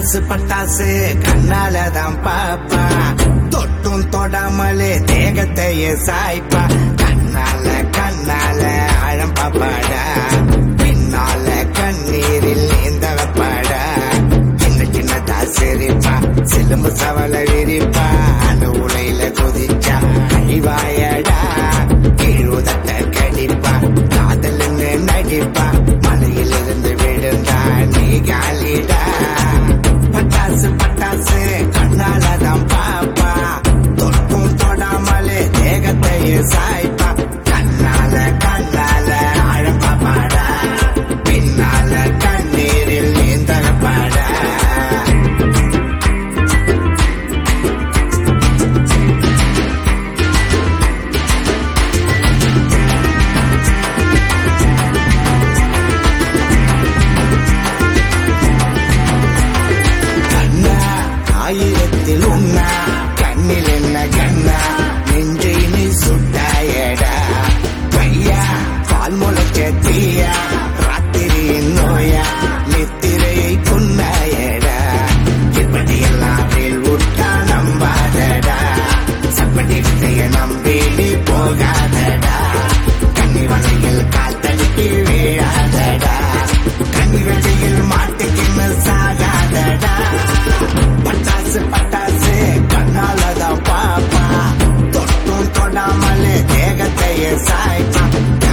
பட்டாசு பட்டாசு கண்ணால தான் பாப்பா தொட்டும் தொடாமலே தேகத்தையே சாய்ப்பா கண்ணால கண்ணால ஆழம் பாப்பாடா பின்னால கண்ணீரில் நீந்த வைப்பாடா சின்ன சின்னதா சிரிப்பா சிலும்பு சவல விரிப்பா அந்த உலையில குதிச்சா அழிவாயடா கீழுதட்ட கடிப்பா காதல்னு நடிப்பா மலையிலிருந்து விழுந்தா நீ காலிடா பட்டாசு பட்டாசு கண்ணால தான் பாப்பா தொட்டும் தொடாமலே தேகத்தையே சாய்ப்பா கண்ணால கண்ணால ஆழம் பாப்பாடா பின்னால கண்ணீரில் நீந்தரப்பாடா கண்ணா ஆயிரத்தில் உண்ணா கண்ணில் என்ன கண்ணா நெஞ்சை நீ சுட்டாயடா பையா பால் முளைச்ச தீயா ராத்திரியின் நோயா நித்திரையை கொண்டாயடா இப்படியெல்லாம் வேல் விட்டா நம்பாதடா சப்படி வித்தைய நம்பி நீ போகாதடா கண்ணி வலையில் கால் தடுக்கி வீழாதடா கண்ணி வெளியில் மாட்டுக்கின்னு சாகாதடா பட்டாசு பட்டாசு கண்ணாலதான் பாப்பா தொட்டும் தொடாமலே தேகத்தையே சாய்ப்பா